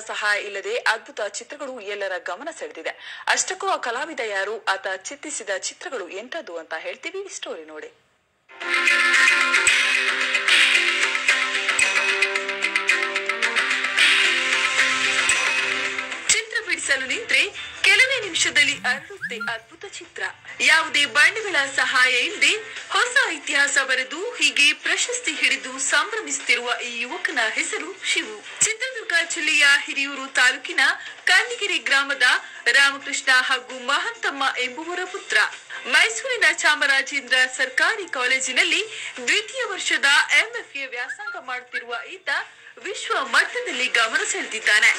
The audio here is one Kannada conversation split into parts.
ಸಹಾಯ ಇಲ್ಲದೆ ಅದ್ಭುತ ಚಿತ್ರಗಳು ಎಲ್ಲರ ಗಮನ ಸೆಳೆದಿದೆ ಅಷ್ಟಕ್ಕೂ ಆ ಕಲಾವಿದ ಯಾರು ಆತ ಚಿತ್ರಿಸಿದ ಚಿತ್ರಗಳು ಎಂಥದ್ದು ಅಂತ ಹೇಳ್ತೀವಿ ಈ ಸ್ಟೋರಿ ನೋಡಿ ಚಿತ್ರ ಬಿಡಿಸಲು ನಿಂತ್ರೆ ಕೆಲವೇ ನಿಮಿಷದಲ್ಲಿ ಅರಳುತ್ತೆ ಅದ್ಭುತ ಚಿತ್ರ ಯಾವುದೇ ಬಣ್ಣಗಳ ಸಹಾಯ ಇಲ್ಲದೆ ಹೊಸ ಇತಿಹಾಸ ಬರೆದು ಹೀಗೆ ಪ್ರಶಸ್ತಿ ಹಿಡಿದು ಸಂಭ್ರಮಿಸುತ್ತಿರುವ ಈ ಯುವಕನ ಹೆಸರು ಶಿವು ಚಿತ್ರದುರ್ಗ ಜಿಲ್ಲೆಯ ಹಿರಿಯೂರು ತಾಲೂಕಿನ ಕನ್ನಿಗಿರಿ ಗ್ರಾಮದ ರಾಮಕೃಷ್ಣ ಹಾಗೂ ಮಹಂತಮ್ಮ ಎಂಬುವರ ಪುತ್ರ ಮೈಸೂರಿನ ಚಾಮರಾಜೇಂದ್ರ ಸರ್ಕಾರಿ ಕಾಲೇಜಿನಲ್ಲಿ ದ್ವಿತೀಯ ವರ್ಷದ ಎಂಎಫ್ಎ ವ್ಯಾಸಂಗ ಮಾಡುತ್ತಿರುವ ಈತ ವಿಶ್ವ ಮಟ್ಟದಲ್ಲಿ ಗಮನ ಸೆಳೆದಿದ್ದಾನೆ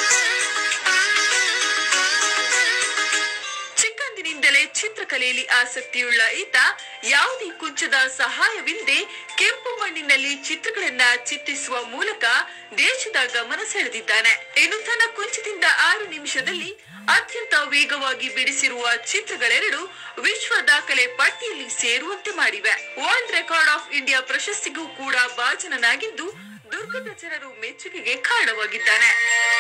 ಚಿಕ್ಕಂದಿನಿಂದಲೇ ಚಿತ್ರಕಲೆಯಲ್ಲಿ ಆಸಕ್ತಿಯುಳ್ಳ ಈತ ಯಾವುದೇ ಕುಂಚದ ಸಹಾಯವಿಲ್ಲದೆ ಕೆಂಪು ಮಣ್ಣಿನಲ್ಲಿ ಚಿತ್ರಗಳನ್ನ ಚಿತ್ರಿಸುವ ಮೂಲಕ ದೇಶದ ಗಮನ ಸೆಳೆದಿದ್ದಾನೆ ಇನ್ನು ತನ್ನ ಕುಂಚದಿಂದ ಆರು ನಿಮಿಷದಲ್ಲಿ ಅತ್ಯಂತ ವೇಗವಾಗಿ ಬಿಡಿಸಿರುವ ಚಿತ್ರಗಳೆರಡು ವಿಶ್ವ ದಾಖಲೆ ಪಟ್ಟಿಯಲ್ಲಿ ಸೇರುವಂತೆ ಮಾಡಿವೆ ವರ್ಲ್ಡ್ ರೆಕಾರ್ಡ್ ಆಫ್ ಇಂಡಿಯಾ ಪ್ರಶಸ್ತಿಗೂ ಕೂಡ ಭಾಜನನಾಗಿದ್ದು ದುರ್ಗದ ಜನರು ಮೆಚ್ಚುಗೆಗೆ ಕಾರಣವಾಗಿದ್ದಾನೆ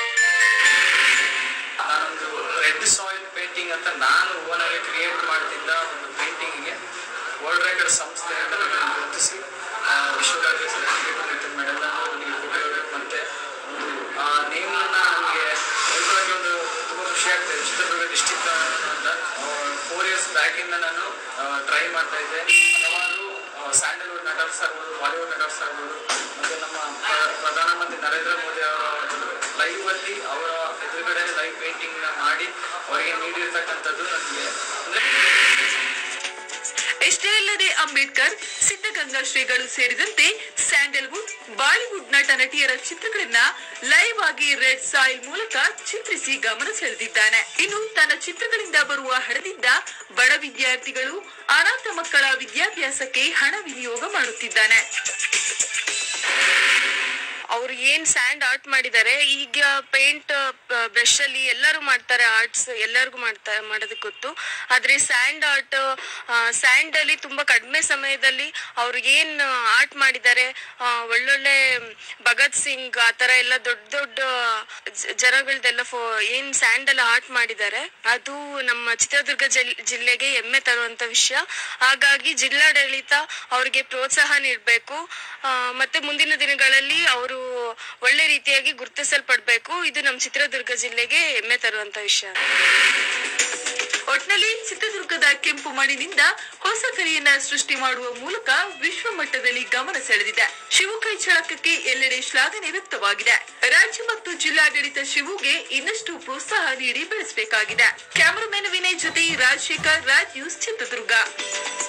ನಾನೊಂದು ರೆಡ್ ಸಾಯಿಲ್ ಪೇಂಟಿಂಗ್ ಅಂತ ನಾನು ಓನ್ ಆಗಿ ಕ್ರಿಯೇಟ್ ಮಾಡ್ತಿದ್ದ ಒಂದು ಪೇಂಟಿಂಗಿಗೆ ವರ್ಲ್ಡ್ ರೆಕಾರ್ಡ್ ಸಂಸ್ಥೆ ಅಂತ ನನ್ನನ್ನು ಗುರುತಿಸಿ ಆ, ವಿಶ್ವದಾದ್ಯಂತ ಸರ್ಟಿಫಿಕೇಟ್ ಮತ್ತು ಮೆಡಲ್ ನನಗೆ ಕೊಟ್ಟಿದ್ದಾರೆ ಮತ್ತೆ ಒಂದು ಆ ನೇಮನ್ನ ನನಗೆ ಹೇಳ್ಕೊಳ್ಳೋಕೆ ಒಂದು ತುಂಬ ಖುಷಿ ಆಗ್ತದೆ ಚಿತ್ರದುರ್ಗ ಡಿಸ್ಟಿಕ್ ಅಂತ ಫೋರ್ ಇಯರ್ಸ್ ಬ್ಯಾಕಿಂದ ನಾನು ಟ್ರೈ ಮಾಡ್ತಾ ಇದ್ದೆ ಹಲವಾರು ಸ್ಯಾಂಡಲ್ವುಡ್ ನಟರ್ಸ್ ಆಗ್ಬೋದು ಬಾಲಿವುಡ್ ನಟರ್ಸ್ ಆಗ್ಬೋದು ಮತ್ತು ನಮ್ಮ ಪ್ರ- ಪ್ರಧಾನಮಂತ್ರಿ ನರೇಂದ್ರ ಮೋದಿ ಅವರ ಲೈವ್ ಅಲ್ಲಿ ಅವರ ಎದುರುಗಡೆ ಲೈವ್ ಪೇಂಟಿಂಗ್ ಮಾಡಿ ಅವರಿಗೆ ನೀಡಿರ್ತಕ್ಕಂಥದ್ದು ನನಗೆ ಅಂದ್ರೆ ಇಷ್ಟೇ ಅಲ್ಲದೆ ಅಂಬೇಡ್ಕರ್ ಸಿದ್ಧಗಂಗಾ ಶ್ರೀಗಳು ಸೇರಿದಂತೆ ಸ್ಯಾಂಡಲ್ವುಡ್ ಬಾಲಿವುಡ್ ನಟ ನಟಿಯರ ಚಿತ್ರಗಳನ್ನ ಲೈವ್ ಆಗಿ ರೆಡ್ ಸಾಯಿಲ್ ಮೂಲಕ ಚಿತ್ರಿಸಿ ಗಮನ ಸೆಳೆದಿದ್ದಾನೆ ಇನ್ನು ತನ್ನ ಚಿತ್ರಗಳಿಂದ ಬರುವ ಹಣದಿಂದ ಬಡ ವಿದ್ಯಾರ್ಥಿಗಳು ಅನಾಥ ಮಕ್ಕಳ ವಿದ್ಯಾಭ್ಯಾಸಕ್ಕೆ ಹಣ ವಿನಿಯೋಗ ಮಾಡುತ್ತಿದ್ದಾನೆ ಅವ್ರು ಏನ್ ಸ್ಯಾಂಡ್ ಆರ್ಟ್ ಮಾಡಿದ್ದಾರೆ ಈಗ ಪೇಂಟ್ ಬ್ರಷ್ ಅಲ್ಲಿ ಎಲ್ಲರೂ ಮಾಡ್ತಾರೆ ಆರ್ಟ್ಸ್ ಎಲ್ಲರಿಗೂ ಮಾಡ್ತಾ ಮಾಡೋದಕ್ಕೆ ಗೊತ್ತು ಆದ್ರೆ ಸ್ಯಾಂಡ್ ಆರ್ಟ್ ಸ್ಯಾಂಡ್ ಅಲ್ಲಿ ತುಂಬಾ ಕಡಿಮೆ ಸಮಯದಲ್ಲಿ ಅವ್ರು ಏನ್ ಆರ್ಟ್ ಮಾಡಿದ್ದಾರೆ ಆ, ಒಳ್ಳೊಳ್ಳೆ ಭಗತ್ ಸಿಂಗ್ ಆ ತರ ಎಲ್ಲ ದೊಡ್ಡ ದೊಡ್ಡ ಜ- ಜನಗಳದೆಲ್ಲ ಫೋ ಏನ್ ಸ್ಯಾಂಡ್ ಎಲ್ಲ ಆರ್ಟ್ ಮಾಡಿದ್ದಾರೆ ಅದು ನಮ್ಮ ಚಿತ್ರದುರ್ಗ ಜಿಲ್- ಜಿಲ್ಲೆಗೆ ಹೆಮ್ಮೆ ತರುವಂತ ವಿಷಯ ಹಾಗಾಗಿ ಜಿಲ್ಲಾಡಳಿತ ಅವ್ರಿಗೆ ಪ್ರೋತ್ಸಾಹ ನೀಡಬೇಕು ಮತ್ತೆ ಮುಂದಿನ ದಿನಗಳಲ್ಲಿ ಅವರು ಒಳ್ಳೆ ರೀತಿಯಾಗಿ ಗುರುತಿಸಲ್ಪಡ್ಬೇಕು ಇದು ನಮ್ಮ ಚಿತ್ರದುರ್ಗ ಜಿಲ್ಲೆಗೆ ಹೆಮ್ಮೆ ತರುವಂತ ವಿಷಯ ಒಟ್ನಲ್ಲಿ ಚಿತ್ರದುರ್ಗದ ಕೆಂಪು ಮಣ್ಣಿನಿಂದ ಹೊಸ ಕಲೆಯನ್ನ ಸೃಷ್ಟಿ ಮಾಡುವ ಮೂಲಕ ವಿಶ್ವ ಮಟ್ಟದಲ್ಲಿ ಗಮನ ಸೆಳೆದಿದೆ ಶಿವು ಕೈ ಚಳಕಕ್ಕೆ ಎಲ್ಲೆಡೆ ಶ್ಲಾಘನೆ ವ್ಯಕ್ತವಾಗಿದೆ ರಾಜ್ಯ ಮತ್ತು ಜಿಲ್ಲಾಡಳಿತ ಶಿವುಗೆ ಇನ್ನಷ್ಟು ಪ್ರೋತ್ಸಾಹ ನೀಡಿ ಬೆಳೆಸಬೇಕಾಗಿದೆ ಕ್ಯಾಮರಾಮನ್ ವಿನಯ್ ಜೊತೆ ರಾಜಶೇಖರ್ ರಾಜ್ ನ್ಯೂಸ್ ಚಿತ್ರದುರ್ಗ